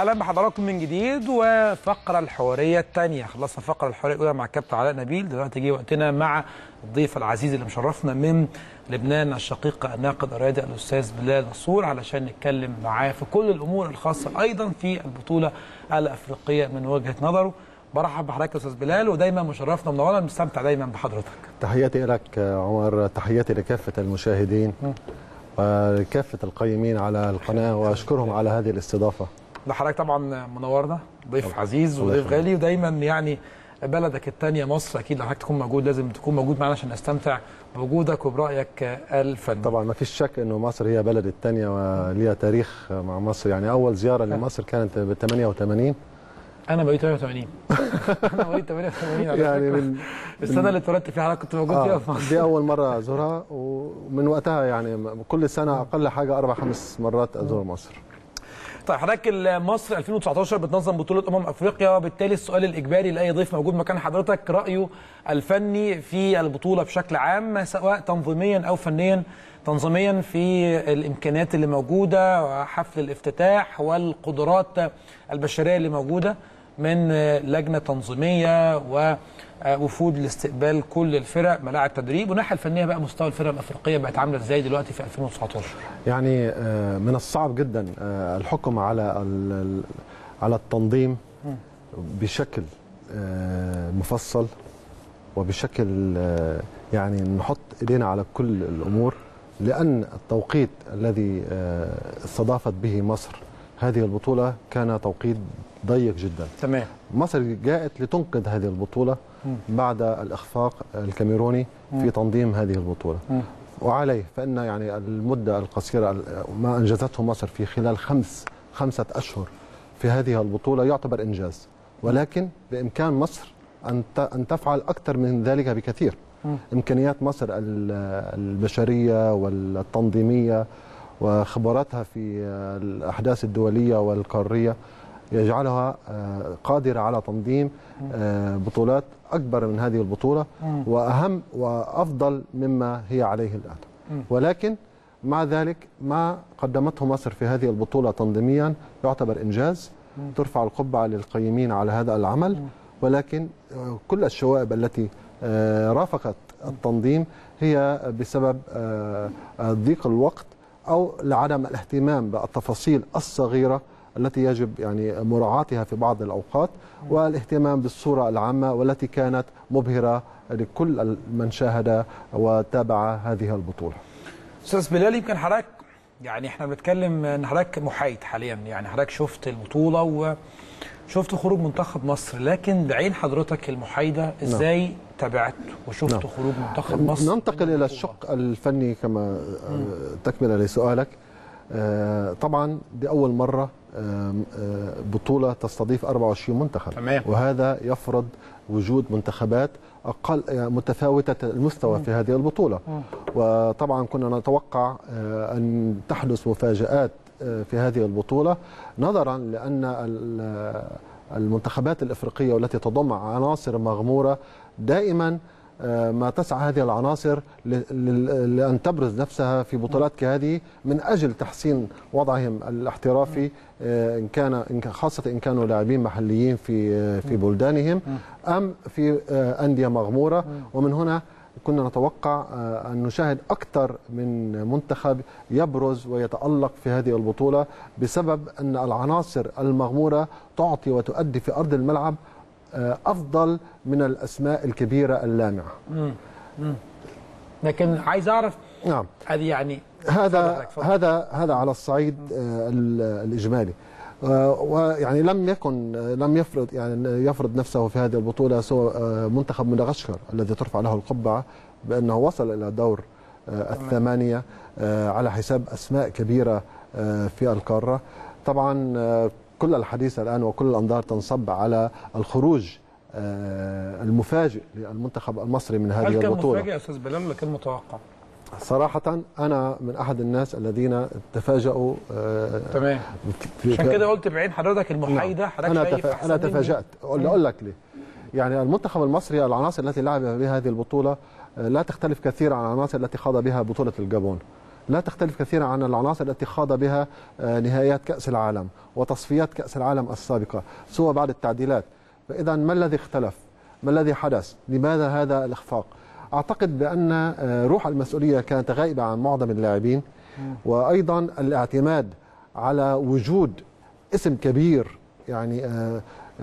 اهلا بحضراتكم من جديد وفقره الحواريه الثانيه خلصنا الفقره الحواريه الاولى مع الكابتن علاء نبيل دلوقتي جه وقتنا مع الضيف العزيز اللي مشرفنا من لبنان الشقيق الناقد الرياضي الاستاذ بلال نصور علشان نتكلم معاه في كل الامور الخاصه ايضا في البطوله الافريقيه من وجهه نظره برحب بحضرتك يا استاذ بلال ودايما مشرفنا ومنورنا بنستمتع دايما بحضرتك تحياتي لك عمر تحياتي لكافة المشاهدين وكافة القيمين على القناة وأشكرهم على هذه الاستضافة ده حضرتك طبعا منورنا ضيف الله عزيز الله وضيف يخليك. غالي ودايما يعني بلدك الثانيه مصر اكيد لو حضرتك تكون موجود لازم تكون موجود معنا عشان نستمتع بوجودك وبرايك الفني طبعا ما فيش شك أنه مصر هي بلد الثانية وليها تاريخ مع مصر يعني أول زيارة لمصر كانت ب 88 انا مواليد 88 انا مواليد 88 على يعني فكرة. من السنه اللي اتولدت فيها حضرتك كنت موجود فيها في آه مصر دي أول مرة أزورها ومن وقتها يعني كل سنة أقل حاجة أربع خمس مرات أزور مصر طيب حضرتك مصر 2019 بتنظم بطوله امم افريقيا وبالتالي السؤال الاجباري لاي ضيف موجود مكان حضرتك رايه الفني في البطوله بشكل عام سواء تنظيميا او فنيا تنظيميا في الامكانيات اللي موجوده وحفل الافتتاح والقدرات البشريه اللي موجوده من لجنه تنظيميه ووفود لاستقبال كل الفرق ملاعب تدريب والناحيه الفنيه بقى مستوى الفرق الافريقيه بقت عامله ازاي دلوقتي في 2019 يعني آه، من الصعب جدا آه، الحكم على ال- ال- على التنظيم بشكل آه، مفصل وبشكل آه، يعني نحط ايدينا على كل الامور لان التوقيت الذي آه، استضافت به مصر هذه البطوله كان توقيت ضيق جدا تمام مصر جاءت لتنقذ هذه البطوله بعد الاخفاق الكاميروني في تنظيم هذه البطوله وعليه فإن يعني المدة القصيرة ما أنجزته مصر في خلال خمس خمسة أشهر في هذه البطولة يعتبر إنجاز ولكن بإمكان مصر أن ت- أن تفعل أكثر من ذلك بكثير إمكانيات مصر ال- البشرية والتنظيمية وخبراتها في الأحداث الدولية والقارية يجعلها آه، قادرة على تنظيم آه، بطولات أكبر من هذه البطولة وأهم وأفضل مما هي عليه الآن ولكن مع ذلك ما قدمته مصر في هذه البطولة تنظيميا يعتبر إنجاز ترفع القبعة للقيمين على هذا العمل ولكن آه، كل الشوائب التي آه، رافقت التنظيم هي بسبب آه، آه، ضيق الوقت أو لعدم الاهتمام بالتفاصيل الصغيرة التي يجب يعني مراعاتها في بعض الأوقات والاهتمام بالصورة العامة والتي كانت مبهرة لكل من شاهد وتابع هذه البطولة استاذ بلال يمكن حضرتك يعني احنا بنتكلم ان حضرتك محايد حاليا يعني حضرتك شفت البطوله وشفت خروج منتخب مصر لكن بعين حضرتك المحايده ازاي تابعت وشفت نعم. خروج منتخب مصر ننتقل إلى الشق الفني كما آه، تكملة لسؤالك آه، طبعا دي أول مرة آم، آه، بطولة تستضيف 24 منتخب تمام. وهذا يفرض وجود منتخبات أقل يعني متفاوتة المستوى في هذه البطولة وطبعا كنا نتوقع آه، أن تحدث مفاجآت آه، في هذه البطولة نظرا لأن ال- المنتخبات الإفريقية والتي تضم عناصر مغمورة دائما آه، ما تسعى هذه العناصر ل- ل- لأن تبرز نفسها في بطولات كهذه من أجل تحسين وضعهم الاحترافي آه، إن كان إن كان- خاصة إن كانوا لاعبين محليين في آه، في بلدانهم أم في آه، أندية مغمورة ومن هنا كنا نتوقع آه، أن نشاهد أكثر من منتخب يبرز ويتألق في هذه البطولة بسبب أن العناصر المغمورة تعطي وتؤدي في أرض الملعب آه، أفضل من الأسماء الكبيرة اللامعة لكن عايز اعرف نعم ادي يعني هذا اتفضل، اتفضل. هذا هذا على الصعيد آه، ال- الإجمالي آه، ويعني لم يكن آه، لم يفرض يعني يفرض نفسه في هذه البطولة سوى آه، منتخب مدغشقر الذي ترفع له القبعة بأنه وصل إلى دور آه، الثمانية آه، على حساب أسماء كبيرة آه، في القارة طبعا آه، كل الحديث الآن وكل الأنظار تنصب على الخروج آه، المفاجئ للمنتخب المصري من هذه هل كان البطولة مفاجئ يا استاذ بلال ولا كان متوقع؟ صراحة أنا من أحد الناس الذين تفاجؤوا آه، تمام في- عشان في- كده قلت بعين حضرتك المحايده حضرتك أنا شايف تف... أحسن أنا مني. تفاجأت أقول أقول لك ليه يعني المنتخب المصري العناصر التي لعب بها هذه البطولة آه، لا تختلف كثيرا عن العناصر التي خاض بها بطولة الجابون لا تختلف كثيرا عن العناصر التي خاض بها آه، نهائيات كأس العالم وتصفيات كأس العالم السابقة سوى بعد التعديلات فإذا ما الذي اختلف؟ ما الذي حدث؟ لماذا هذا الإخفاق؟ أعتقد بأن آه، روح المسؤولية كانت غائبة عن معظم اللاعبين وأيضا الاعتماد على وجود اسم كبير يعني آه،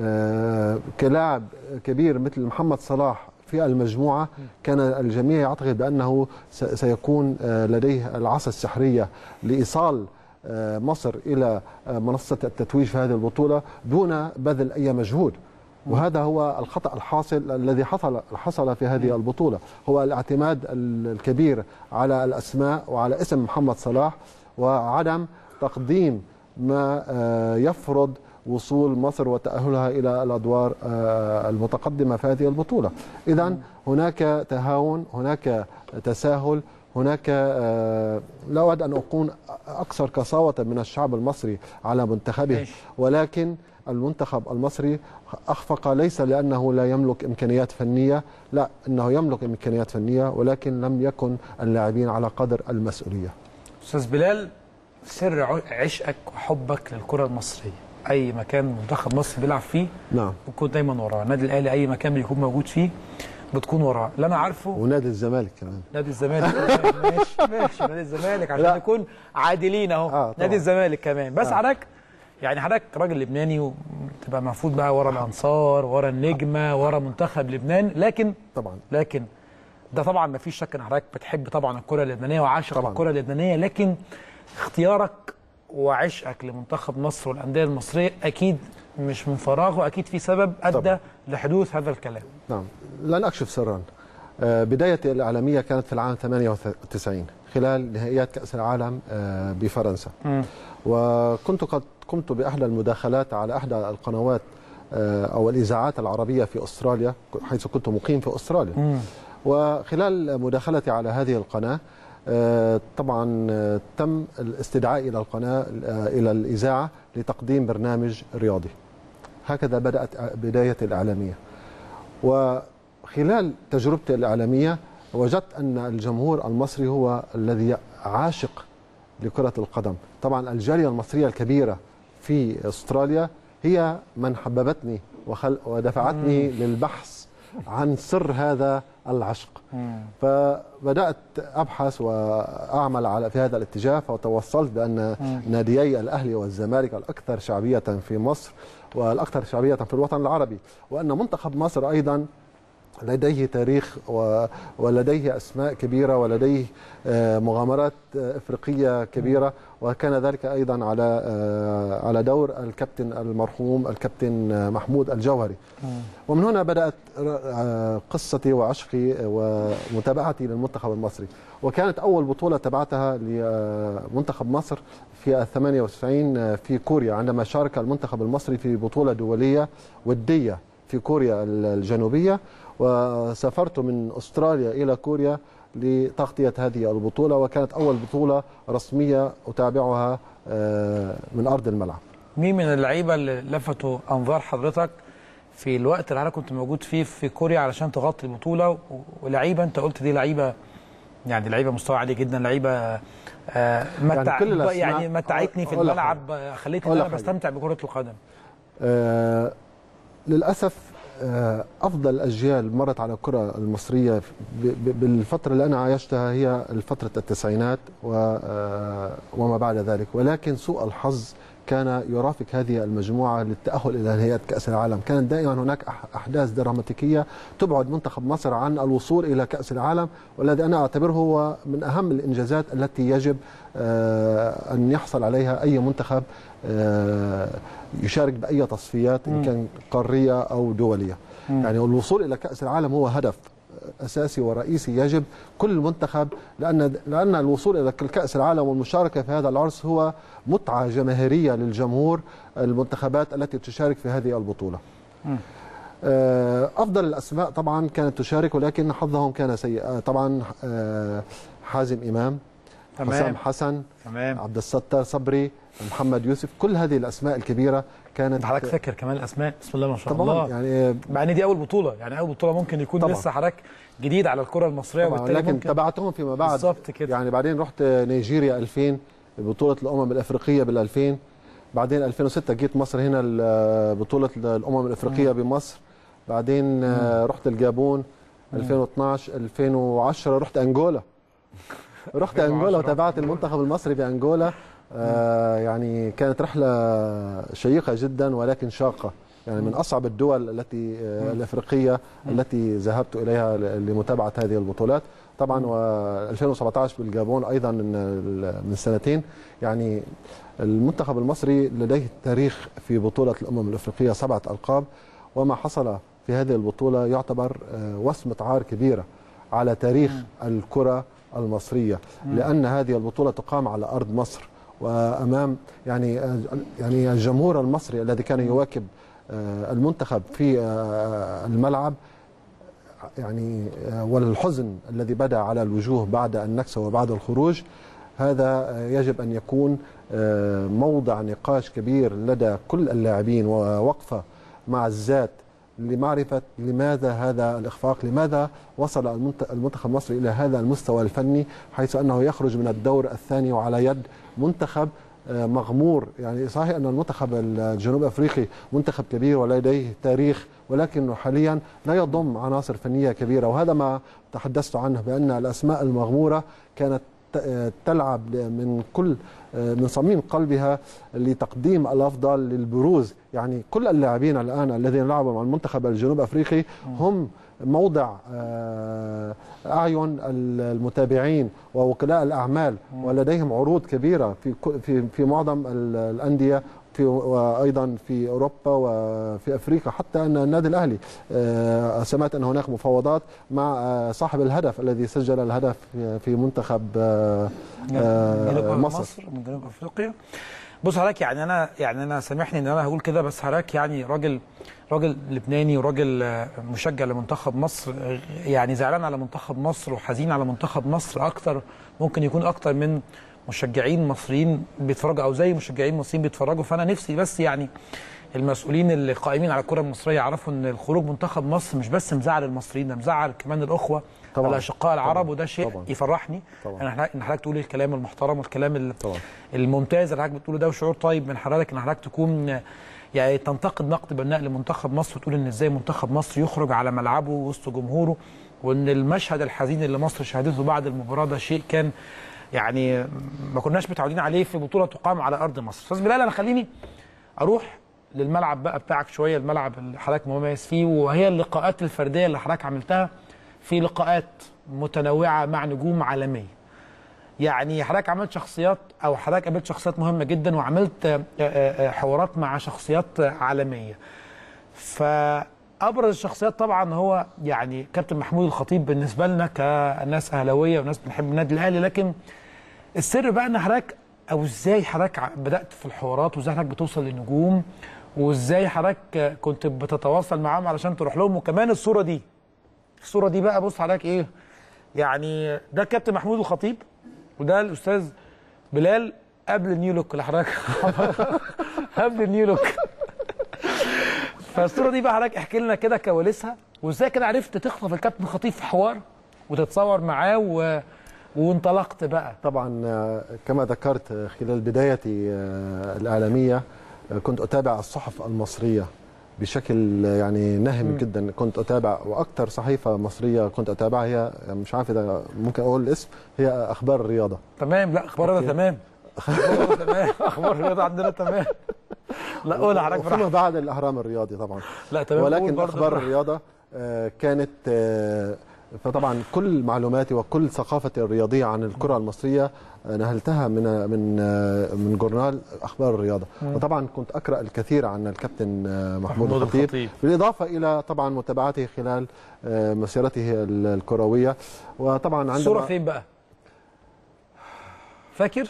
آه، كلاعب كبير مثل محمد صلاح في المجموعة كان الجميع يعتقد بأنه س- سيكون آه، لديه العصا السحرية لإيصال آه، مصر إلى آه، منصة التتويج في هذه البطولة دون بذل أي مجهود وهذا هو الخطأ الحاصل الذي حصل حصل في هذه البطولة هو الاعتماد ال- الكبير على الأسماء وعلى اسم محمد صلاح وعدم تقديم ما آه، يفرض وصول مصر وتأهلها إلى الأدوار آه، المتقدمة في هذه البطولة إذا هناك تهاون هناك تساهل هناك آه، لا أود أن أكون أكثر قساوة من الشعب المصري على منتخبه ماشي. ولكن المنتخب المصري أخفق ليس لأنه لا يملك إمكانيات فنية لا أنه يملك إمكانيات فنية ولكن لم يكن اللاعبين على قدر المسؤولية استاذ بلال سر ع- عشقك وحبك للكره المصريه اي مكان منتخب مصر بيلعب فيه نعم بتكون دايما وراه النادي الاهلي اي مكان بيكون موجود فيه بتكون وراه اللي انا عارفه ونادي الزمالك كمان نادي الزمالك ماشي ماشي نادي الزمالك عشان لا. نكون عادلين اهو آه، طبعا. نادي الزمالك كمان بس آه. حضرتك يعني حضرتك راجل لبناني وتبقى المفروض بقى ورا الانصار ورا النجمه ورا منتخب لبنان لكن طبعا لكن ده طبعا ما فيش شك ان حضرتك بتحب طبعا الكره اللبنانيه وعاشق طبعاً. الكره اللبنانيه لكن اختيارك وعشقك لمنتخب مصر والانديه المصريه اكيد مش من فراغ واكيد في سبب ادى طبعاً. لحدوث هذا الكلام نعم لن أكشف سرا آه، بداية الإعلامية كانت في العام 98 خلال نهائيات كأس العالم آه، بفرنسا وكنت قد قمت بإحدى المداخلات على إحدى القنوات آه، أو الإذاعات العربية في أستراليا حيث كنت مقيم في أستراليا وخلال مداخلتي على هذه القناة آه، طبعا آه، تم الاستدعاء إلى القناة آه، إلى الإذاعة لتقديم برنامج رياضي هكذا بدأت بداية الإعلامية وخلال تجربتي الإعلامية وجدت أن الجمهور المصري هو الذي عاشق لكرة القدم طبعا الجالية المصرية الكبيرة في أستراليا هي من حببتني وخل ودفعتني للبحث عن سر هذا العشق فبدأت أبحث وأعمل على في هذا الاتجاه فتوصلت بأن ناديي الأهلي والزمالك الأكثر شعبية في مصر والأكثر شعبية في الوطن العربي وأن منتخب مصر أيضا لديه تاريخ و- ولديه أسماء كبيرة ولديه آه، مغامرات آه، إفريقية كبيرة وكان ذلك أيضا على آه، على دور الكابتن المرحوم الكابتن آه، محمود الجوهري ومن هنا بدأت آه، قصتي وعشقي ومتابعتي للمنتخب المصري وكانت أول بطولة تبعتها لمنتخب مصر في 98 في كوريا عندما شارك المنتخب المصري في بطولة دولية ودية في كوريا الجنوبية وسافرت من أستراليا إلى كوريا لتغطية هذه البطولة وكانت أول بطولة رسمية أتابعها آه، من أرض الملعب مين من اللعيبه اللي لفتوا انظار حضرتك في الوقت اللي حضرتك كنت موجود فيه في كوريا علشان تغطي البطوله و- ولعيبه انت قلت دي لعيبه يعني لعيبه مستوى عالي جدا لعيبه آه متع كل الأسماء- يعني متعتني في أقول لك الملعب آه، خلتني ان أقول انا لك حاجة. بستمتع بكره القدم آه، للأسف آه، أفضل الأجيال مرت على الكرة المصرية ب- ب- بالفترة اللي أنا عايشتها هي فترة التسعينات و- آه، وما بعد ذلك ولكن سوء الحظ كان يرافق هذه المجموعة للتأهل إلى نهائيات كأس العالم كانت دائما هناك أح- أحداث دراماتيكية تبعد منتخب مصر عن الوصول إلى كأس العالم والذي أنا أعتبره هو من أهم الإنجازات التي يجب آه، أن يحصل عليها أي منتخب آه، يشارك بأي تصفيات إن كان قارية أو دولية يعني الوصول إلى كأس العالم هو هدف اساسي ورئيسي يجب كل منتخب لان لان الوصول الى كاس العالم والمشاركه في هذا العرس هو متعه جماهيريه للجمهور المنتخبات التي تشارك في هذه البطوله. آه، افضل الاسماء طبعا كانت تشارك ولكن حظهم كان سيء آه، طبعا آه، حازم امام حسام تمام حسن تمام عبد الستار صبري محمد يوسف كل هذه الاسماء الكبيره كانت انت حضرتك فاكر كمان الاسماء بسم الله ما شاء طبعا الله يعني مع ان دي اول بطوله يعني اول بطوله ممكن يكون طبعاً. لسه حضرتك جديد على الكره المصريه طبعا وبالتالي لكن ممكن تبعتهم فيما بعد بالظبط كده. يعني بعدين رحت نيجيريا 2000 بطولة الأمم الأفريقية بال 2000 بعدين 2006 جيت مصر هنا ال- بطولة الأمم الأفريقية بمصر بعدين آه، رحت الجابون 2012 2010 رحت أنجولا رحت 2010 أنجولا رحت وتابعت المنتخب المصري في أنجولا آه، يعني كانت رحلة شيقة جدا ولكن شاقة يعني من أصعب الدول التي آه، الأفريقية التي ذهبت إليها ل- لمتابعة هذه البطولات طبعا و 2017 بالجابون ايضا من من سنتين يعني المنتخب المصري لديه تاريخ في بطوله الامم الافريقيه سبعه القاب وما حصل في هذه البطوله يعتبر آه، وسمه عار كبيره على تاريخ الكره المصريه لان هذه البطوله تقام على ارض مصر وامام يعني آه، يعني الجمهور المصري الذي كان يواكب آه، المنتخب في آه، الملعب يعني آه، والحزن الذي بدا على الوجوه بعد النكسه وبعد الخروج هذا آه، يجب ان يكون آه، موضع نقاش كبير لدى كل اللاعبين ووقفه مع الذات لمعرفه لماذا هذا الاخفاق، لماذا وصل المنت- المنتخب المصري الى هذا المستوى الفني حيث انه يخرج من الدور الثاني وعلى يد منتخب آه، مغمور يعني صحيح ان المنتخب الجنوب افريقي منتخب كبير ولديه تاريخ ولكنه حاليا لا يضم عناصر فنيه كبيره وهذا ما تحدثت عنه بان الاسماء المغموره كانت ت- آه، تلعب من كل آه، من صميم قلبها لتقديم الافضل للبروز يعني كل اللاعبين الان الذين لعبوا مع المنتخب الجنوب افريقي هم موضع آه، اعين المتابعين ووكلاء الاعمال ولديهم عروض كبيره في كل- في في معظم ال- الانديه في وايضا في اوروبا وفي افريقيا حتى ان النادي الاهلي آه، سمعت ان هناك مفاوضات مع آه، صاحب الهدف الذي سجل الهدف في- في منتخب آه، آه، جنوب مصر مصر من جنوب افريقيا بص حضرتك يعني انا يعني انا سامحني ان انا هقول كده بس حضرتك يعني راجل راجل لبناني وراجل آه، مشجع لمنتخب مصر آه، يعني زعلان على منتخب مصر وحزين على منتخب مصر اكتر ممكن يكون اكتر من مشجعين مصريين بيتفرجوا او زي مشجعين مصريين بيتفرجوا فانا نفسي بس يعني المسؤولين اللي قائمين على الكره المصريه يعرفوا ان الخروج منتخب مصر مش بس مزعل المصريين ده مزعل كمان الاخوه طبعاً. الاشقاء العرب طبعاً. وده شيء طبعاً. يفرحني طبعاً. ان حضرتك- ان حضرتك تقول الكلام المحترم والكلام ال- طبعا الممتاز اللي حضرتك بتقوله ده وشعور طيب من حضرتك ان حضرتك تكون يعني تنتقد نقد بناء لمنتخب مصر وتقول ان ازاي منتخب مصر يخرج على ملعبه وسط جمهوره وان المشهد الحزين اللي مصر شهدته بعد المباراه ده شيء كان يعني ما كناش متعودين عليه في بطوله تقام على ارض مصر استاذ بلال انا خليني اروح للملعب بقى بتاعك شويه الملعب اللي حضرتك مميز فيه وهي اللقاءات الفرديه اللي حضرتك عملتها في لقاءات متنوعه مع نجوم عالميه يعني حضرتك عملت شخصيات او حضرتك قابلت شخصيات مهمه جدا وعملت آه، آه، آه، حوارات مع شخصيات عالميه فابرز الشخصيات طبعا هو يعني كابتن محمود الخطيب بالنسبه لنا كناس اهلاويه وناس بنحب النادي الاهلي لكن السر بقى ان حضرتك او ازاي حضرتك ع- بدات في الحوارات وازاي حضرتك بتوصل للنجوم وازاي حضرتك كنت بتتواصل معاهم علشان تروح لهم وكمان الصوره دي الصوره دي بقى بص حضرتك ايه يعني ده كابتن محمود الخطيب وده الاستاذ بلال قبل النيو لوك اللي حضرتك قبل النيو لوك فالصوره دي بقى حضرتك احكي لنا كده كواليسها وازاي كده عرفت تخطف الكابتن الخطيب في حوار وتتصور معاه و... وانطلقت بقى طبعا آه، كما ذكرت آه، خلال بدايتي آه، الإعلامية آه، كنت أتابع الصحف المصرية بشكل آه، يعني نهم جدا كنت أتابع وأكثر صحيفة مصرية كنت أتابعها هي مش عارف إذا ممكن أقول الاسم هي أخبار الرياضة تمام لا اخبارنا أوكي. تمام اخبارنا تمام اخبار الرياضه عندنا تمام لا قول حضرتك وفيما براحتك بعد الأهرام الرياضي طبعا لا تمام قول ولكن برضه اخبار براحتك. الرياضه آه، كانت آه، فطبعا كل معلوماتي وكل ثقافتي الرياضيه عن الكره المصريه آه، نهلتها من من آه، من جورنال اخبار الرياضه وطبعا كنت اقرا الكثير عن الكابتن آه، محمود محمود الخطيب الخطيب. بالاضافه الى طبعا متابعته خلال آه، مسيرته ال- الكرويه وطبعا عندما الصوره فين بقى فاكر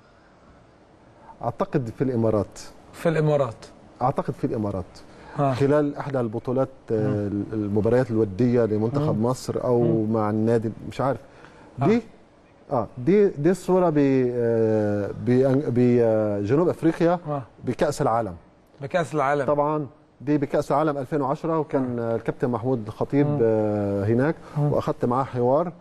اعتقد في الامارات في الامارات اعتقد في الامارات ها. خلال احدى البطولات آه، المباريات الوديه لمنتخب مصر او مع النادي مش عارف دي اه دي دي الصوره ب آه، ب- بجنوب افريقيا ها. بكاس العالم بكاس العالم طبعا دي بكاس العالم 2010 وكان الكابتن محمود الخطيب آه، هناك واخذت معاه حوار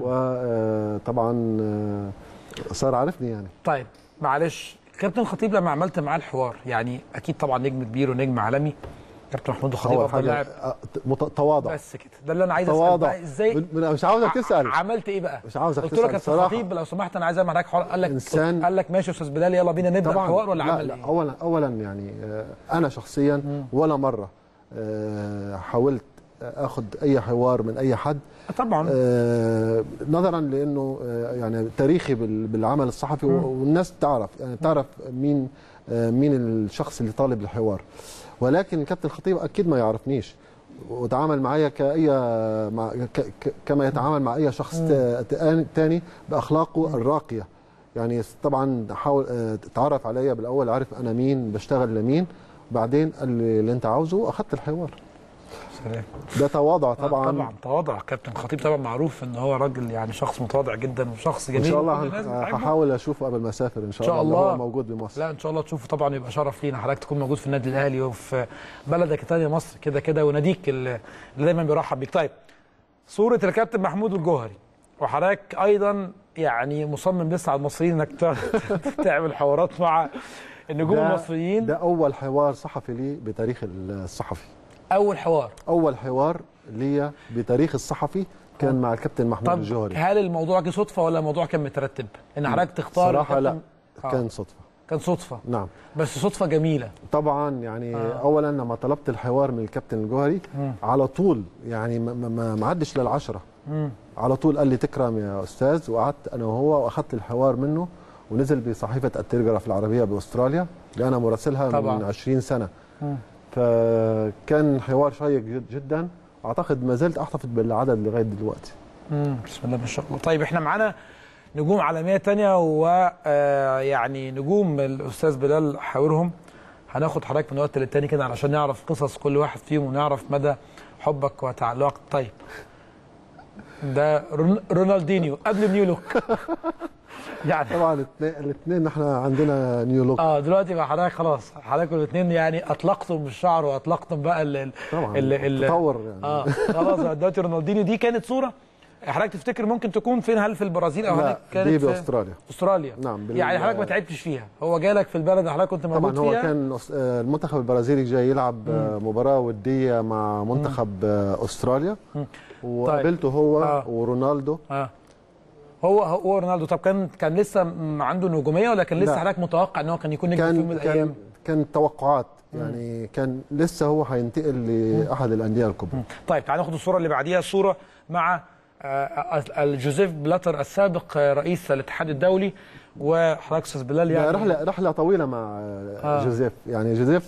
وطبعا صار عرفني يعني طيب معلش كابتن خطيب لما عملت معاه الحوار يعني اكيد طبعا نجم كبير ونجم عالمي كابتن محمود الخطيب اول افضل حاجه لاعب آه، مت- تواضع بس كده ده اللي انا عايز اسال تواضع بقى ازاي من- من- مش عاوزك تسال ع- عملت ايه بقى؟ مش عاوزك قلت له تسال كابتن صراحه خطيب لو سمحت انا عايز اعمل معاك حوار قال لك إنسان- قال لك ماشي يا استاذ بلال يلا بينا نبدا الحوار ولا لا عمل لا ايه؟ اولا اولا يعني آه، انا شخصيا ولا مره آه، حاولت اخذ اي حوار من اي حد طبعا آه، نظرا لانه آه، يعني تاريخي بال- بالعمل الصحفي والناس تعرف يعني تعرف مين آه، مين الشخص اللي طالب الحوار ولكن الكابتن الخطيب اكيد ما يعرفنيش وتعامل معايا كأي مع ك ك كما يتعامل مع اي شخص تا- تا- تاني باخلاقه الراقيه يعني طبعا حاول آه، تعرف عليا بالاول عارف انا مين بشتغل لمين بعدين قال لي اللي انت عاوزه واخذت الحوار سلام ده تواضع طبعا طبعا طبعا تواضع كابتن خطيب طبعا معروف ان هو راجل يعني شخص متواضع جدا وشخص جميل ان شاء الله وكل الناس هن- بتحبه. هحاول اشوفه قبل ما اسافر ان شاء, إن شاء الله, الله. هو موجود بمصر لا ان شاء الله تشوفه طبعا يبقى شرف لينا حضرتك تكون موجود في النادي الاهلي وفي بلدك الثانيه مصر كده كده وناديك اللي اللي دايما بيرحب بيك طيب صوره الكابتن محمود الجوهري وحضرتك ايضا يعني مصمم لسه على المصريين انك تع- تعمل حوارات مع النجوم ده- المصريين ده اول حوار صحفي لي بتاريخ الصحفي اول حوار اول حوار لي بتاريخ الصحفي كان مع الكابتن محمود طب الجوهري هل الموضوع جه صدفه ولا الموضوع كان مترتب ان حضرتك تختار صراحه لا الكابتن- آه. كان صدفه كان صدفه نعم بس صدفه جميله طبعا يعني آه. آه. اولا لما طلبت الحوار من الكابتن الجوهري مم. على طول يعني ما- ما ما- ما عدش للعشره مم. على طول قال لي تكرم يا استاذ وقعدت انا وهو واخذت الحوار منه ونزل بصحيفه التلغراف العربيه باستراليا اللي انا مراسلها طبعاً. من 20 سنه مم. فكان حوار شيق جد- جدا اعتقد ما زلت احتفظ بالعدد لغايه دلوقتي مم. بسم الله ما شاء الله طيب احنا معانا نجوم عالميه تانية ويعني نجوم الاستاذ بلال حاورهم هناخد حضرتك من وقت للتاني كده علشان نعرف قصص كل واحد فيهم ونعرف مدى حبك وتعلقك طيب ده رون- رونالدينيو قبل نيو لوك يعني طبعا الاثنين نحن عندنا نيو لوك اه دلوقتي بقى حضرتك خلاص حضرتك الاثنين يعني اطلقتم الشعر واطلقتم بقى ال ال طبعا ال- ال- تطور يعني اه خلاص بقى دلوقتي رونالدينيو دي كانت صوره حضرتك تفتكر ممكن تكون فين هل في البرازيل او لا حضرتك كانت دي في باستراليا استراليا نعم، بال- يعني حضرتك ما تعبتش فيها هو جالك في البلد اللي حضرتك كنت موجود طبعا هو فيها كان أس- آه، المنتخب البرازيلي جاي يلعب آه، مباراه وديه مع منتخب آه، استراليا وقابلته هو آه. ورونالدو اه هو هو رونالدو طب كان كان لسه م- عنده نجوميه ولا كان لسه لا. حضرتك متوقع ان هو كان يكون نجم في يوم من كان كان الايام كان توقعات يعني كان لسه هو هينتقل لاحد الانديه الكبرى طيب تعال ناخد الصوره اللي بعديها صوره مع آه، الجوزيف بلاتر السابق آه، رئيس الاتحاد الدولي وحضرتك استاذ بلال ده يعني رحله رحله طويله مع آه. آه. جوزيف يعني جوزيف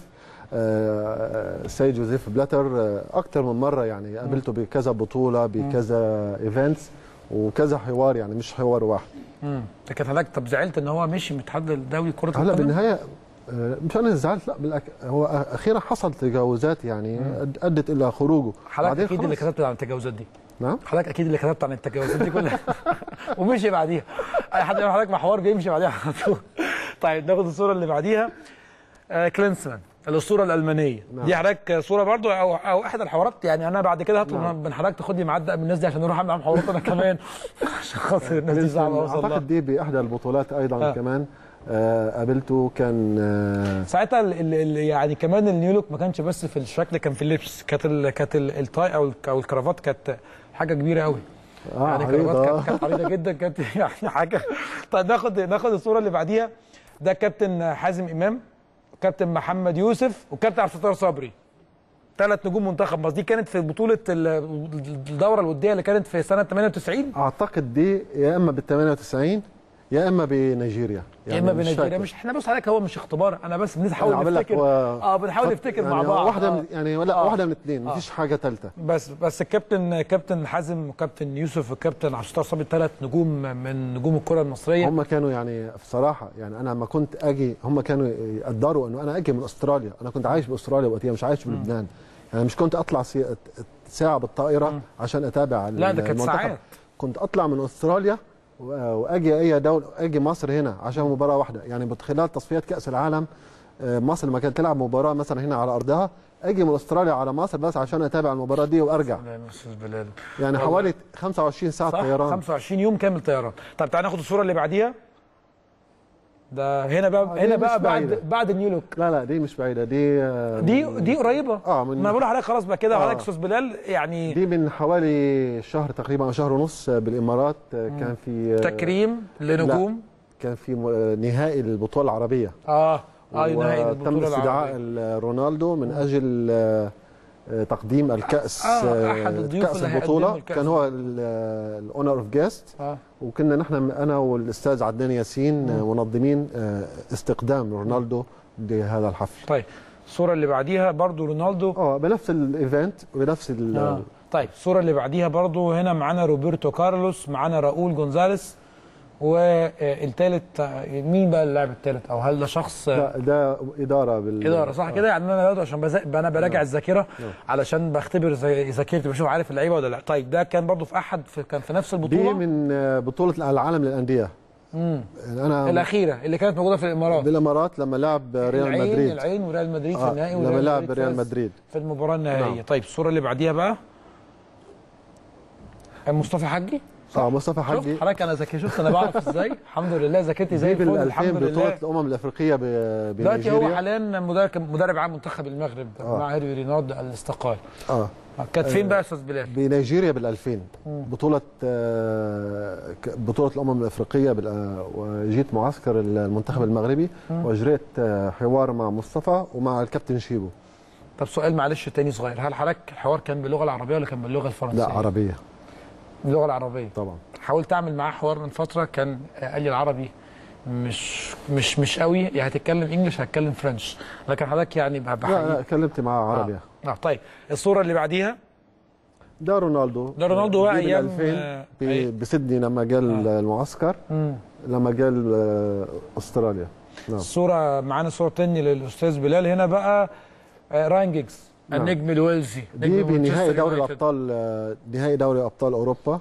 آه، السيد جوزيف بلاتر آه، اكثر من مره يعني قابلته بكذا بطوله بكذا ايفنتس وكذا حوار يعني مش حوار واحد امم لكن حضرتك طب زعلت ان هو مشي من الاتحاد الدولي كره هلا القدم؟ بالنهايه آه، مش انا زعلت لا بالأك... هو اخيرا حصل تجاوزات يعني أد- ادت الى خروجه حضرتك اكيد اللي خلاص. كتبت عن التجاوزات دي نعم حضرتك اكيد اللي كتبت عن التجاوزات دي كلها ومشي بعديها اي حد يعمل حضرتك مع حوار بيمشي بعديها على طول طيب ناخد الصوره اللي بعديها آه كلينسمان الاسطوره الالمانيه نعم. دي حضرتك صوره برضو او او احد الحوارات يعني انا بعد كده هطلب نعم. من حضرتك تاخد لي معدق من الناس دي عشان نروح اعمل معاهم حوارات انا كمان عشان خاطر الناس دي صعبه اوصل لها اعتقد دي باحدى البطولات ايضا آه. آه. كمان آه قابلته كان آه ساعتها ال- ال- ال- يعني كمان النيو لوك ما كانش بس في الشكل كان في اللبس كانت ال- كانت ال- التاي او الك- او الكرافات كانت حاجه كبيره قوي آه يعني عريضة. كرافات كانت كانت عريضه جدا كانت يعني حاجه طيب ناخد ناخد الصوره اللي بعديها ده كابتن حازم امام كابتن محمد يوسف وكابتن عبد الستار صبري ثلاث نجوم منتخب مصر دي كانت في بطوله ال- الدوره الوديه اللي كانت في سنه 98 اعتقد دي يا اما بال 98 يا اما بنيجيريا يا اما مش بنيجيريا فاكر. مش احنا بص عليك هو مش اختبار انا بس بنحاول أنا عامل لك نفتكر و- اه بنحاول نفتكر مع يعني بعض واحده آه. من يعني لا آه. واحده من اثنين مفيش حاجه ثالثه بس بس الكابتن كابتن حازم وكابتن يوسف وكابتن عبد الستار صبري ثلاث نجوم من نجوم الكره المصريه هم كانوا يعني بصراحه يعني انا لما كنت اجي هم كانوا يقدروا انه انا اجي من استراليا انا كنت عايش باستراليا وقتها مش عايش بلبنان يعني مش كنت اطلع سي- ساعه بالطائره عشان اتابع لا، ده كانت المنتخب. ساعات. كنت اطلع من استراليا و- واجي اي دوله اجي مصر هنا عشان مباراه واحده يعني خلال تصفيات كاس العالم آه، مصر لما كانت تلعب مباراه مثلا هنا على ارضها اجي من استراليا على مصر بس عشان اتابع المباراه دي وارجع لا يا استاذ بلال يعني والله. حوالي 25 ساعه صح طيران 25 يوم كامل طيران طب تعالى ناخد الصوره اللي بعديها ده هنا آه، بقى دي هنا مش بقى بعد بعيدة. بعد النيو لوك لا لا دي مش بعيده دي آه، دي دي قريبه آه، من- ما بقول لحضرتك خلاص بقى كده آه. حضرتك استاذ بلال يعني دي من حوالي شهر تقريبا او شهر ونص بالامارات آه، كان في آه، تكريم لنجوم كان في م- آه، نهائي البطوله العربيه اه اه نهائي وتم البطوله استدعاء العربيه ال- رونالدو من اجل آه، آه، تقديم الكاس آه، أحد الضيوف كاس اللي البطوله هيقدموا الكأس. كان هو الاونر اوف جيست اه وكنا نحن انا والاستاذ عدنان ياسين آه، منظمين آه، استقدام رونالدو لهذا الحفل طيب الصوره اللي بعديها برضو رونالدو اه بنفس الايفنت وبنفس ال- آه. طيب الصوره اللي بعديها برضو هنا معانا روبرتو كارلوس معانا راؤول جونزاليس والثالث مين بقى اللاعب الثالث او هل ده شخص ده, ده اداره بال اداره صح كده يعني انا برضه عشان بز... انا براجع الذاكره علشان بختبر زي- ذاكرتي بشوف عارف اللعيبه ولا لا طيب ده كان برضه في احد في... كان في نفس دي البطوله من آه، بطوله العالم للانديه امم يعني انا الاخيره اللي كانت موجوده في الامارات بالامارات لما لعب ريال العين مدريد العين وريال مدريد في آه، النهائي لما وريال لعب مدريد ريال فاز مدريد في المباراه النهائيه نعم. طيب الصوره اللي بعديها بقى مصطفى حجي اه مصطفى شفت حجي حضرتك انا ذكي شفت انا بعرف ازاي الحمد لله ذاكرتي زي دي الفل بال الحمد 2000 بطوله لله الامم الافريقيه ب- دلوقتي هو بنيجيريا حاليا مدرب مدرب عام منتخب المغرب آه. مع هيرفي رينارد الاستقال اه كانت فين بقى يا استاذ بلال؟ بنيجيريا بال 2000 بطوله آه، ك- بطوله الامم الافريقيه بال- آه، وجيت معسكر المنتخب المغربي واجريت آه، حوار مع مصطفى ومع الكابتن شيبو طب سؤال معلش تاني صغير هل حضرتك الحوار كان باللغه العربيه ولا كان باللغه الفرنسيه؟ لا عربيه باللغه العربيه طبعا حاولت اعمل معاه حوار من فتره كان قال لي العربي مش مش مش قوي يا هتتكلم انجلش هتكلم فرنش لكن حضرتك يعني ب- لا لا بحقيقي كلمت معه عربي آه. اه طيب الصوره اللي بعديها ده رونالدو ده رونالدو بقى دي بال أيام، 2000 آه، أي. ب- بسيدني لما جاء المعسكر مم. لما جاء آه، استراليا نعم الصوره معانا صوره تاني للاستاذ بلال هنا بقى آه، راين جيجز نعم. النجم الويلزي دي نجم بنهائي مانشستر دوري يونايتد. الابطال آه، نهائي دوري ابطال اوروبا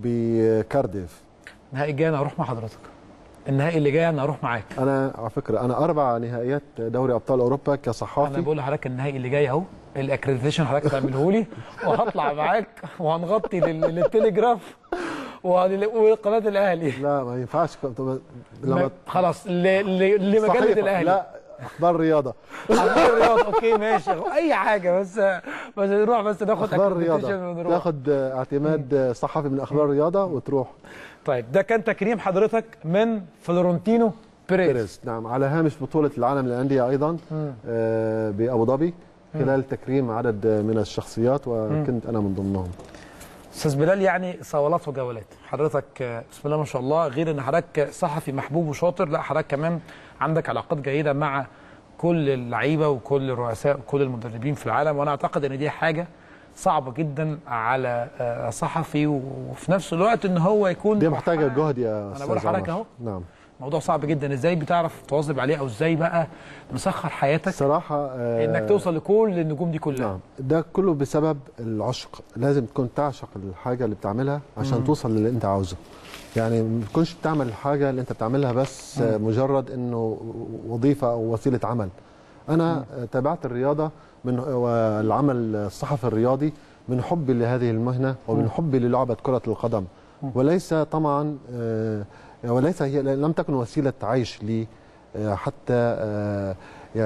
بكارديف النهائي الجاي انا هروح مع حضرتك النهائي اللي جاي انا هروح معاك انا على فكره انا اربع نهائيات دوري ابطال اوروبا انا كصحافي بقول لحضرتك النهائي اللي جاي اهو الاكريديتيشن حضرتك تعمله لي وهطلع معاك وهنغطي لل- للتليجراف وهن- وقناه الاهلي لا ما ينفعش كنت ما- لما خلاص ل- ل- لمجله صحيفة. الاهلي لا اخبار رياضه اخبار الرياض اوكي ماشي اي حاجه بس بس نروح بس ناخد اخبار accreditation رياضه ونروح تاخد اعتماد صحفي من اخبار رياضه وتروح طيب ده كان تكريم حضرتك من فلورنتينو بيريز بيريز نعم على هامش بطوله العالم للانديه ايضا آه، بابو ظبي خلال تكريم عدد من الشخصيات وكنت انا من ضمنهم استاذ بلال يعني صولات وجولات حضرتك آه، بسم الله ما شاء الله غير ان حضرتك صحفي محبوب وشاطر لا حضرتك كمان عندك علاقات جيده مع كل اللعيبه وكل الرؤساء وكل المدربين في العالم وانا اعتقد ان دي حاجه صعبه جدا على آه، صحفي وفي نفس الوقت ان هو يكون دي محتاجه جهد يا استاذ بقول لحضرتك عمر. أهو. نعم موضوع صعب جدا ازاي بتعرف تواظب عليه او ازاي بقى مسخر حياتك صراحه آه، انك توصل لكل النجوم دي كلها نعم ده كله بسبب العشق لازم تكون تعشق الحاجه اللي بتعملها عشان توصل للي انت عاوزه يعني ما تكونش بتعمل الحاجه اللي انت بتعملها بس آه، مجرد انه وظيفه او وسيله عمل انا آه، تابعت الرياضه من والعمل الصحفي الرياضي من حبي لهذه المهنه ومن حبي للعبه كره القدم وليس طبعا آه، وليس هي لم تكن وسيله عيش لي آه، حتى آه،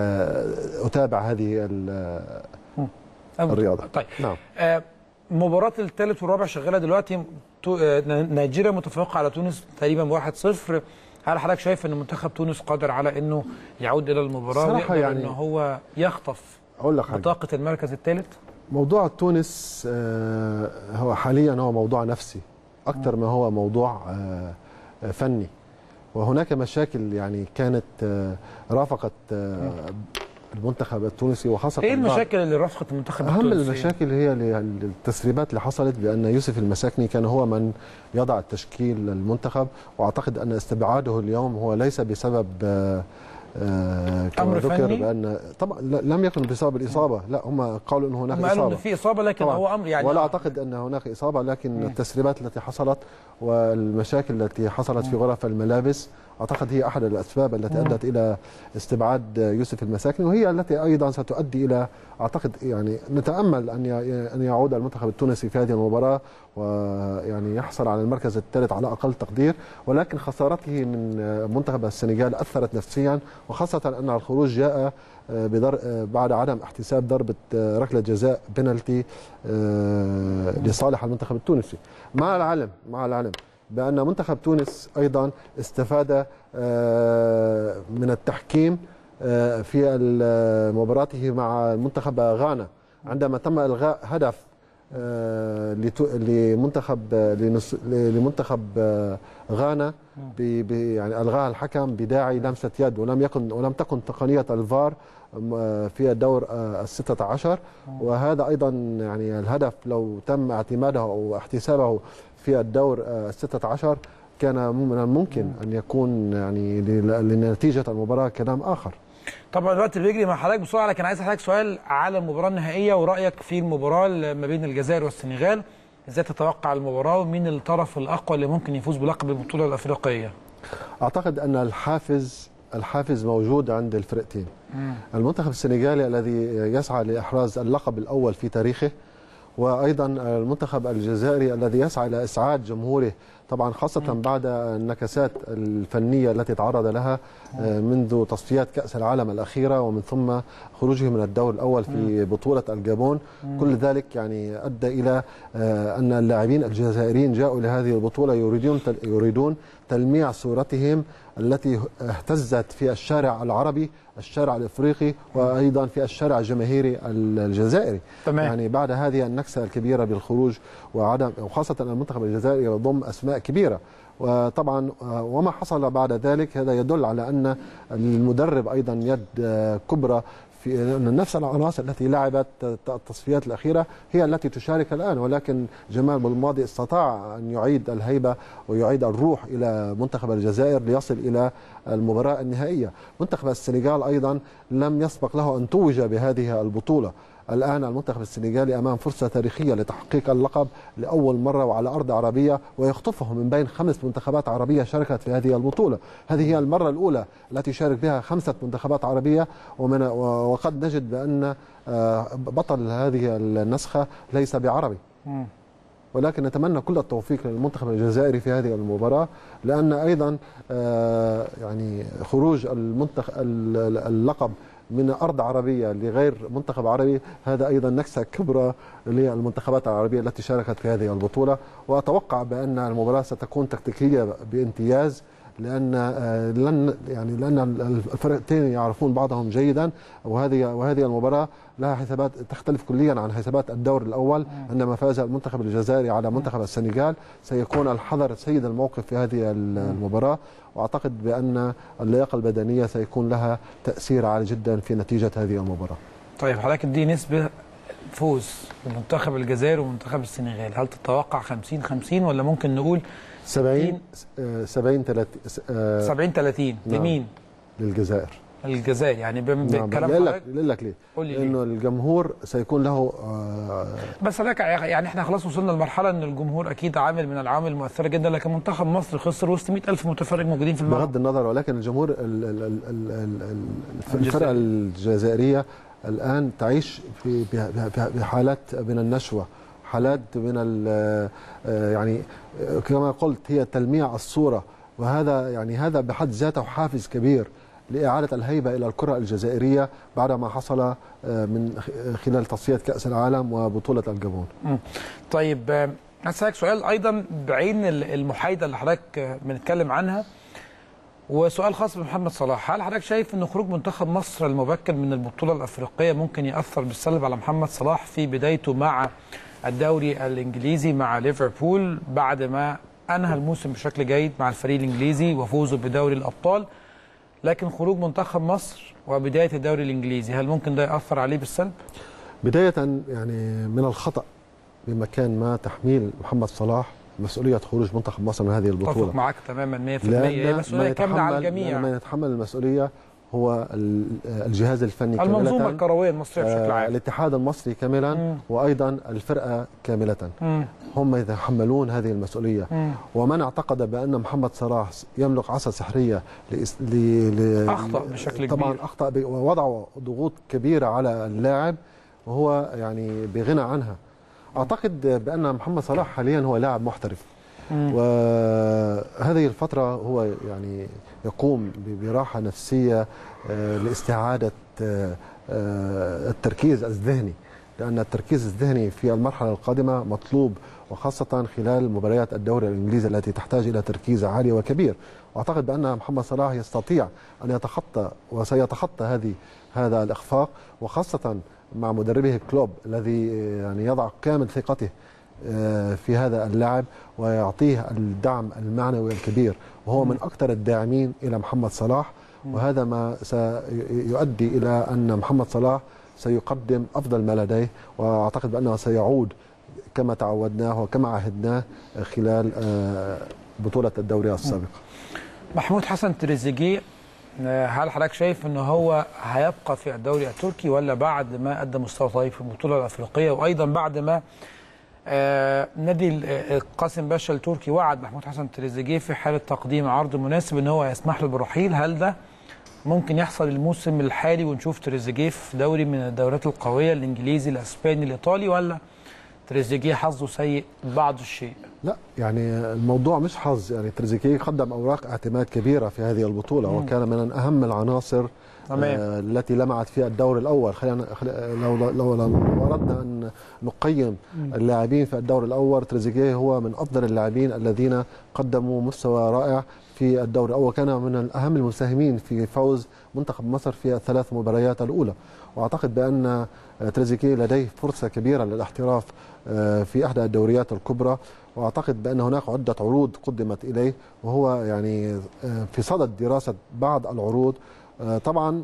يا- اتابع هذه ال- الرياضة. طيب نعم آه، مباراة الثالث والرابع شغالة دلوقتي تو- آه، نيجيريا متفوقة على تونس تقريبا ب 1-0 هل حضرتك شايف ان منتخب تونس قادر على انه يعود الى المباراة صراحة ويقدر يعني- ان هو يخطف اقول لك حاجه بطاقة المركز الثالث؟ موضوع تونس آه، هو حاليا هو موضوع نفسي اكثر ما هو موضوع آه، آه، فني وهناك مشاكل يعني كانت آه، رافقت آه، المنتخب التونسي وخاصه ايه بعض- المشاكل اللي رافقت المنتخب اهم التونسي؟ المشاكل هي ال- التسريبات اللي حصلت بان يوسف المساكني كان هو من يضع التشكيل المنتخب واعتقد ان استبعاده اليوم هو ليس بسبب آه، آه، كما أمر ذكر فني؟ بان طبعا لا- لم يكن بسبب الاصابه لا هم قالوا ان هناك هم قالوا ان اصابه في اصابة لكن طبعاً. هو امر يعني ولا اعتقد ان هناك اصابه لكن التسريبات التي حصلت والمشاكل التي حصلت في غرف الملابس اعتقد هي احد الاسباب التي ادت الى استبعاد يوسف المساكني وهي التي ايضا ستؤدي الى اعتقد يعني نتامل ان ان يعود المنتخب التونسي في هذه المباراه ويعني يحصل على المركز الثالث على اقل تقدير ولكن خسارته من منتخب السنغال اثرت نفسيا وخاصه ان الخروج جاء بدر بعد عدم احتساب ضربه ركله جزاء بنالتي لصالح المنتخب التونسي مع العلم مع العلم بان منتخب تونس ايضا استفاد من التحكيم في مباراته مع منتخب غانا عندما تم الغاء هدف لمنتخب لمنتخب غانا يعني الغاها الحكم بداعي لمسه يد ولم يكن ولم تكن تقنيه الفار في الدور الستة عشر وهذا أيضا يعني الهدف لو تم اعتماده أو احتسابه في الدور الستة عشر كان من الممكن أن يكون يعني لنتيجة المباراة كلام آخر طبعا الوقت بيجري مع حضرتك بسرعه لكن عايز اسالك سؤال على المباراه النهائيه ورايك في المباراه ما بين الجزائر والسنغال ازاي تتوقع المباراه ومين الطرف الاقوى اللي ممكن يفوز بلقب البطوله الافريقيه اعتقد ان الحافز الحافز موجود عند الفرقتين المنتخب السنغالي الذي يسعى لاحراز اللقب الاول في تاريخه وايضا المنتخب الجزائري الذي يسعى الى اسعاد جمهوره طبعا خاصة بعد النكسات الفنية التي تعرض لها منذ تصفيات كأس العالم الأخيرة ومن ثم خروجه من الدور الأول في بطولة الجابون كل ذلك يعني أدى إلى أن اللاعبين الجزائريين جاءوا لهذه البطولة يريدون يريدون تلميع صورتهم التي اهتزت في الشارع العربي الشارع الافريقي وايضا في الشارع الجماهيري الجزائري تمام. يعني بعد هذه النكسه الكبيره بالخروج وعدم وخاصه المنتخب الجزائري يضم اسماء كبيره وطبعا وما حصل بعد ذلك هذا يدل على ان المدرب ايضا يد كبرى في ان نفس العناصر التي لعبت التصفيات الاخيره هي التي تشارك الان ولكن جمال بالماضي استطاع ان يعيد الهيبه ويعيد الروح الى منتخب الجزائر ليصل الى المباراه النهائيه، منتخب السنغال ايضا لم يسبق له ان توج بهذه البطوله، الآن المنتخب السنغالي أمام فرصة تاريخية لتحقيق اللقب لأول مرة وعلى أرض عربية ويخطفه من بين خمس منتخبات عربية شاركت في هذه البطولة هذه هي المرة الأولى التي شارك بها خمسة منتخبات عربية ومن وقد نجد بأن بطل هذه النسخة ليس بعربي ولكن نتمنى كل التوفيق للمنتخب الجزائري في هذه المباراة لأن أيضا يعني خروج المنتخب اللقب من أرض عربية لغير منتخب عربي هذا أيضا نكسة كبرى للمنتخبات العربية التي شاركت في هذه البطولة وأتوقع بأن المباراة ستكون تكتيكية بامتياز لان لن يعني لان الفرقتين يعرفون بعضهم جيدا وهذه وهذه المباراه لها حسابات تختلف كليا عن حسابات الدور الاول عندما فاز المنتخب الجزائري على منتخب السنغال سيكون الحذر سيد الموقف في هذه المباراه واعتقد بان اللياقه البدنيه سيكون لها تاثير عالي جدا في نتيجه هذه المباراه. طيب حضرتك دي نسبه فوز لمنتخب الجزائر ومنتخب السنغال هل تتوقع 50 50 ولا ممكن نقول 70 70 30 70 30 لمين؟ للجزائر الجزائر يعني بكلام نعم. لك لك ليه؟ قول لي لانه الجمهور سيكون له بس لك يعني احنا خلاص وصلنا لمرحله ان الجمهور اكيد عامل من العوامل المؤثره جدا لكن منتخب مصر خسر وسط 100000 متفرج موجودين في الملعب بغض النظر ولكن الجمهور ال ال ال ال ال الفرقه الجزائريه الان تعيش في بحالات من النشوه حالات من يعني كما قلت هي تلميع الصوره وهذا يعني هذا بحد ذاته حافز كبير لإعادة الهيبة إلى الكرة الجزائرية بعد ما حصل من خلال تصفية كأس العالم وبطولة الجابون طيب أسألك سؤال أيضا بعين المحايدة اللي حضرتك بنتكلم عنها وسؤال خاص بمحمد صلاح هل حضرتك شايف ان خروج منتخب مصر المبكر من البطوله الافريقيه ممكن ياثر بالسلب على محمد صلاح في بدايته مع الدوري الانجليزي مع ليفربول بعد ما انهى الموسم بشكل جيد مع الفريق الانجليزي وفوزه بدوري الابطال لكن خروج منتخب مصر وبدايه الدوري الانجليزي هل ممكن ده ياثر عليه بالسلب؟ بدايه يعني من الخطا بمكان ما تحميل محمد صلاح مسؤوليه خروج منتخب مصر من هذه البطوله اتفق معاك تماما 100% هي مسؤوليه كامله على الجميع لما يتحمل المسؤوليه هو ال- الجهاز الفني المنظومه كاملة الكرويه المصريه بشكل آه، عام الاتحاد المصري كاملا مم. وايضا الفرقه كامله مم. هم يتحملون هذه المسؤوليه مم. ومن اعتقد بان محمد صلاح يملك عصا سحريه لإس... ل... ل... أخطأ بشكل طبعا كبير. اخطا ب... ووضع ضغوط كبيره على اللاعب وهو يعني بغنى عنها اعتقد بان محمد صلاح حاليا هو لاعب محترف مم. وهذه الفترة هو يعني يقوم ب- براحة نفسية آه، لاستعادة آه، آه، التركيز الذهني لأن التركيز الذهني في المرحلة القادمة مطلوب وخاصة خلال مباريات الدوري الإنجليزي التي تحتاج إلى تركيز عالي وكبير وأعتقد بأن محمد صلاح يستطيع أن يتخطى وسيتخطى هذه هذا الإخفاق وخاصة مع مدربه كلوب الذي يعني يضع كامل ثقته آه، في هذا اللاعب ويعطيه الدعم المعنوي الكبير وهو من أكثر الداعمين إلى محمد صلاح وهذا ما سيؤدي إلى أن محمد صلاح سيقدم أفضل ما لديه وأعتقد بأنه سيعود كما تعودناه وكما عهدناه خلال آه، بطولة الدوري السابقة محمود حسن تريزيجيه آه، هل حضرتك شايف ان هو هيبقى في الدوري التركي ولا بعد ما قدم مستوى طيب في البطوله الافريقيه وايضا بعد ما آه، نادي ال- آه، قاسم باشا التركي وعد محمود حسن تريزيجيه في حاله تقديم عرض مناسب ان هو يسمح له بالرحيل هل ده ممكن يحصل الموسم الحالي ونشوف تريزيجيه في دوري من الدوريات القويه الانجليزي الاسباني الايطالي ولا تريزيجيه حظه سيء بعض الشيء لا يعني الموضوع مش حظ يعني تريزيجيه قدم اوراق اعتماد كبيره في هذه البطوله وكان من اهم العناصر تمام. آه التي لمعت في الدور الاول خلينا خل- لو لو لو اردنا ان نقيم اللاعبين في الدور الاول تريزيجيه هو من افضل اللاعبين الذين قدموا مستوى رائع في الدور الاول كان من اهم المساهمين في فوز منتخب مصر في الثلاث مباريات الاولى واعتقد بان تريزيجيه لديه فرصه كبيره للاحتراف آه، في احدى الدوريات الكبرى واعتقد بان هناك عده عروض قدمت اليه وهو يعني آه، في صدد دراسه بعض العروض آه، طبعا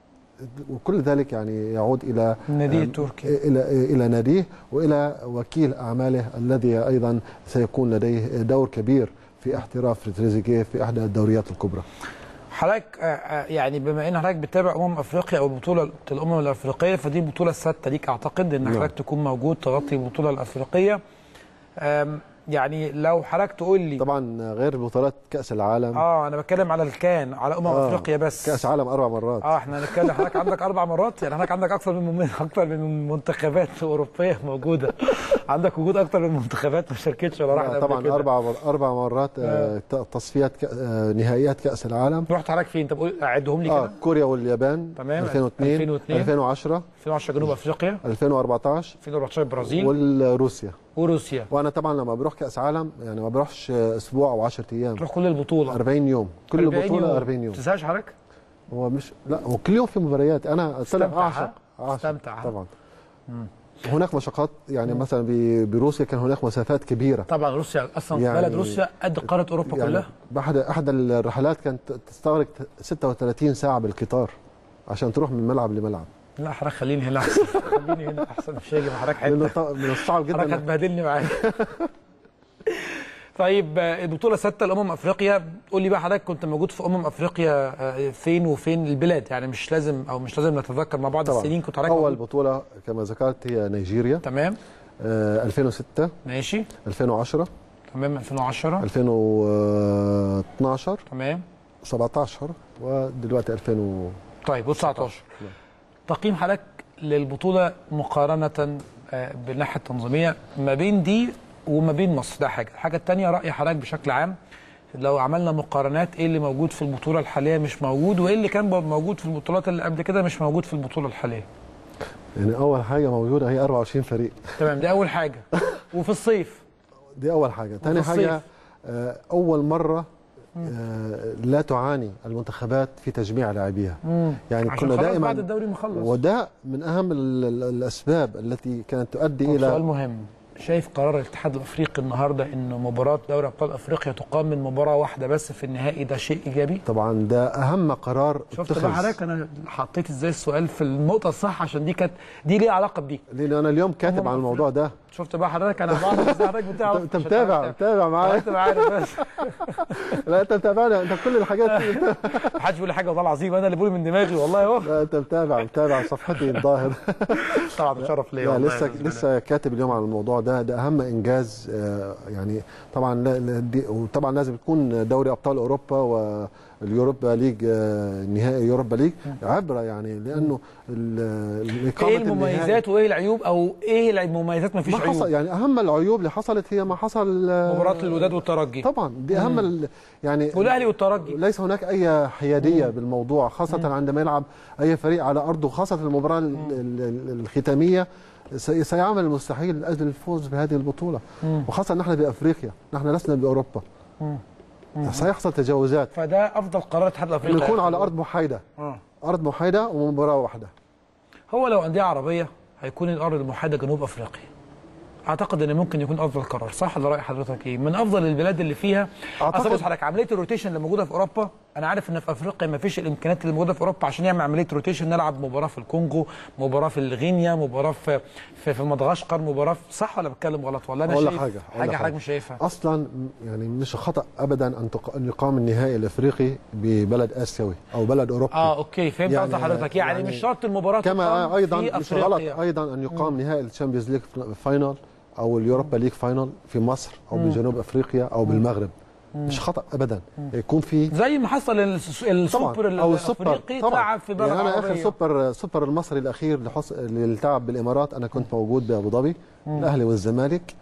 وكل ذلك يعني يعود الى النادي آه، التركي. الى الى ناديه والى وكيل اعماله الذي ايضا سيكون لديه دور كبير في احتراف تريزيجيه في احدى الدوريات الكبرى حضرتك آه، آه، يعني بما ان حضرتك بتتابع امم افريقيا او بطوله الامم الافريقيه فدي البطوله السادسه ليك اعتقد ان نعم. حضرتك تكون موجود تغطي البطوله الافريقيه آم، يعني لو حضرتك تقول لي طبعا غير بطولات كاس العالم اه انا بتكلم على الكان على امم آه، افريقيا بس كاس عالم اربع مرات اه احنا هنتكلم حضرتك عندك اربع مرات يعني حضرتك عندك اكثر من اكثر من منتخبات اوروبيه موجوده عندك وجود اكثر من منتخبات ما شاركتش ولا راحت لا، قبل طبعا كده. اربع اربع مرات آه، تصفيات كأ- آه، نهائيات كاس العالم رحت حضرتك فين طب قول اعدهم لي اه كده كوريا واليابان تمام، 2002 2002 2010 2010 جنوب افريقيا 2014 2014 البرازيل والروسيا وروسيا وانا طبعا لما بروح كاس عالم يعني ما بروحش اسبوع او 10 ايام تروح كل البطوله 40 يوم كل 40 بطوله 40 يوم تنساش حضرتك هو مش لا هو كل يوم في مباريات انا استمتع، طلع اعشق ها؟ اعشق استمتع، ها؟ طبعا هناك مشقات يعني مثلا ب- بروسيا كان هناك مسافات كبيره طبعا روسيا اصلا يعني- بلد روسيا قد قاره اوروبا يعني كلها باحد احد الرحلات كانت تستغرق 36 ساعه بالقطار عشان تروح من ملعب لملعب لا حضرتك خليني هنا احسن خليني هنا احسن مش هاجي مع حضرتك لانه حته ط- من الصعب حضرتك جدا هتبهدلني معاك طيب آه، البطوله السادسه لامم افريقيا قول لي بقى حضرتك كنت موجود في امم افريقيا آه، فين وفين البلاد يعني مش لازم او مش لازم نتذكر مع بعض طبعا السنين كنت حضرتك اول موجود. بطوله كما ذكرت هي نيجيريا تمام آه 2006 ماشي 2010 تمام 2010 2012 تمام 17 ودلوقتي 2000 و... طيب و19 تقييم حضرتك للبطوله مقارنه آه، بالناحيه التنظيميه ما بين دي وما بين مصر ده حاجه الحاجه الثانيه راي حضرتك بشكل عام لو عملنا مقارنات ايه اللي موجود في البطوله الحاليه مش موجود وايه اللي كان موجود في البطولات اللي قبل كده مش موجود في البطوله الحاليه يعني اول حاجه موجوده هي 24 فريق تمام دي اول حاجه وفي الصيف دي اول حاجه ثاني وفي الصيف؟ حاجه آه اول مره آه لا تعاني المنتخبات في تجميع لاعبيها يعني عشان كنا خلاص دائما بعد الدوري مخلص وده من اهم ال- ال- الاسباب التي كانت تؤدي طب سؤال الى مهم شايف قرار الاتحاد الافريقي النهارده ان مباراه دوري ابطال افريقيا تقام من مباراه واحده بس في النهائي ده شيء ايجابي طبعا ده اهم قرار شفت اتخذ. بقى حضرتك انا حطيت ازاي السؤال في النقطه الصح عشان دي كانت دي ليها علاقه بدي لان انا اليوم كاتب عن الموضوع ده شفت بقى حضرتك انا بعرف ازاي حضرتك بتعرف انت عشان متابع تعرف متابع معايا انت عارف بس لا انت متابعنا انت كل الحاجات دي محدش بيقول لي حاجه والله العظيم انا اللي بقول من دماغي والله اهو لا انت متابع متابع صفحتي الظاهر طبعا ده شرف ليا لا والله لسه يا أستاذ لسه كاتب اليوم عن الموضوع ده ده اهم انجاز آه، يعني طبعا لا- لا- دي- وطبعا لازم يكون دوري ابطال اوروبا واليوروبا ليج آه، نهائي يوروبا ليج عبره يعني لانه ال- الاقامه ايه النهائي- المميزات وايه العيوب او ايه المميزات ما فيش ما حصل عيوب يعني اهم العيوب اللي حصلت هي ما حصل آه، مباراه الوداد والترجي طبعا دي اهم ال- يعني والاهلي والترجي ليس هناك اي حياديه بالموضوع خاصه عندما يلعب اي فريق على ارضه خاصه المباراه ال- ال- ال- الختاميه سي- سيعمل المستحيل لاجل الفوز بهذه البطوله وخاصه نحن بافريقيا نحن لسنا باوروبا سيحصل تجاوزات فده افضل قرار الاتحاد الافريقي نكون على ارض محايده آه. ارض محايده ومباراه واحده هو لو انديه عربيه هيكون الارض المحايده جنوب افريقيا اعتقد ان ممكن يكون افضل قرار صح ولا راي حضرتك ايه من افضل البلاد اللي فيها أعتقد- اصل بص حضرتك عمليه الروتيشن اللي موجوده في اوروبا انا عارف ان في افريقيا ما فيش الامكانيات اللي موجوده في اوروبا عشان يعمل عمليه روتيشن نلعب مباراه في الكونغو مباراه في غينيا مباراه في في, في مدغشقر مباراه في صح ولا بتكلم غلط ولا انا أقول لك شايف حاجة، أقول حاجه لك حضرتك حاجة. مش شايفها اصلا يعني مش خطا ابدا ان تق- ان يقام النهائي الافريقي ببلد اسيوي او بلد اوروبي اه اوكي فهمت يعني- قصد حضرتك يعني, يعني مش شرط المباراه كما تقام ايضا في مش غلط افريقيا ايضا ان يقام نهائي الشامبيونز ليج فاينل او اليوروبا ليج فاينل في مصر او بجنوب افريقيا او بالمغرب مش خطا ابدا يكون في زي ما حصل الس- السوبر او السوبر الافريقي اتلعب في بلد يعني انا اخر عربية. سوبر سوبر المصري الاخير اللي حص- اللي التعب بالامارات انا كنت موجود بابو ظبي الاهلي والزمالك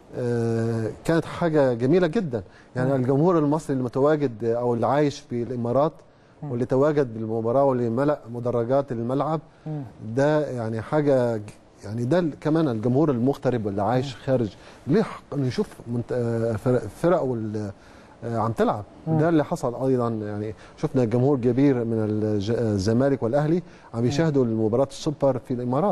آه، كانت حاجه جميله جدا يعني الجمهور المصري المتواجد آه، او اللي عايش في الامارات واللي تواجد بالمباراه واللي ملأ مدرجات الملعب ده يعني حاجه ج- يعني ده ال- كمان الجمهور المغترب واللي عايش خارج ليه حق انه يشوف منت- آه، فرق- فرق وال آه، عم تلعب ده اللي حصل ايضا يعني شفنا جمهور كبير من الج- الزمالك والاهلي عم يشاهدوا المباراه السوبر في الامارات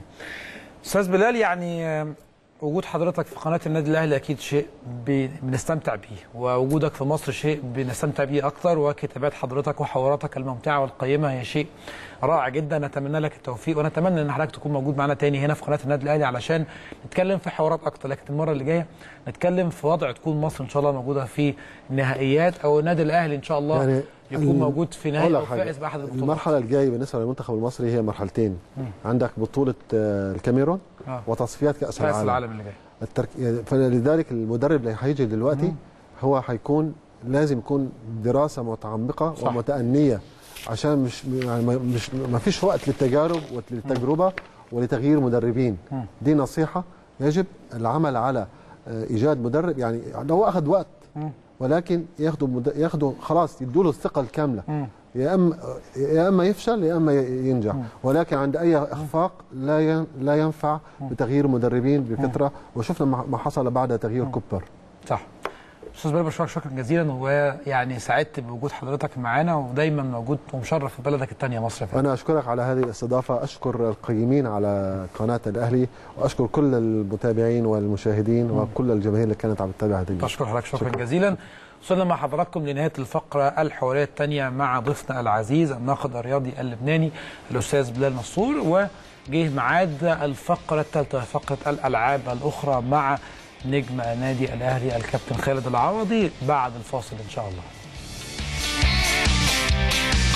استاذ بلال يعني آه، وجود حضرتك في قناه النادي الاهلي اكيد شيء بي- بنستمتع بيه ووجودك في مصر شيء بنستمتع بيه اكتر وكتابات حضرتك وحواراتك الممتعه والقيمه هي شيء رائع جدا نتمنى لك التوفيق ونتمنى ان حضرتك تكون موجود معنا تاني هنا في قناه النادي الاهلي علشان نتكلم في حوارات اكتر لكن المره اللي جايه نتكلم في وضع تكون مصر ان شاء الله موجوده في النهائيات او النادي الاهلي ان شاء الله يعني يكون ال- موجود في أقول نهائي لك او حاجة، فائز باحد البطولات المرحله الجايه بالنسبه للمنتخب المصري هي مرحلتين عندك بطوله آه، الكاميرون آه. وتصفيات كاس كاس العالم العالم اللي جاي الترك... فلذلك المدرب اللي هيجي دلوقتي هو هيكون لازم يكون دراسه متعمقه صح. ومتأنيه عشان مش يعني ما- مش ما فيش وقت للتجارب وللتجربه ولتغيير مدربين دي نصيحه يجب العمل على آه، ايجاد مدرب يعني لو اخذ وقت ولكن ياخدوا مد... ياخدوا خلاص يدوا له الثقه الكامله يا اما يا اما يفشل يا اما ي- ينجح ولكن عند اي اخفاق لا ين... لا ينفع بتغيير مدربين بكثره وشفنا ما ما حصل بعد تغيير كوبر صح استاذ بلال بشكرك شكرا جزيلا ويعني سعدت بوجود حضرتك معانا ودايما موجود ومشرف في بلدك الثانيه مصر فعلا. انا اشكرك على هذه الاستضافه اشكر القيمين على قناه الاهلي واشكر كل المتابعين والمشاهدين وكل الجماهير اللي كانت عم تتابع هذه بشكر حضرتك شكرا, شكرا جزيلا وصلنا مع حضراتكم لنهايه الفقره الحواريه الثانيه مع ضيفنا العزيز الناقد الرياضي اللبناني الاستاذ بلال نصور وجه ميعاد الفقره الثالثه فقره الالعاب الاخرى مع نجم نادي الاهلي الكابتن خالد العوضي بعد الفاصل ان شاء الله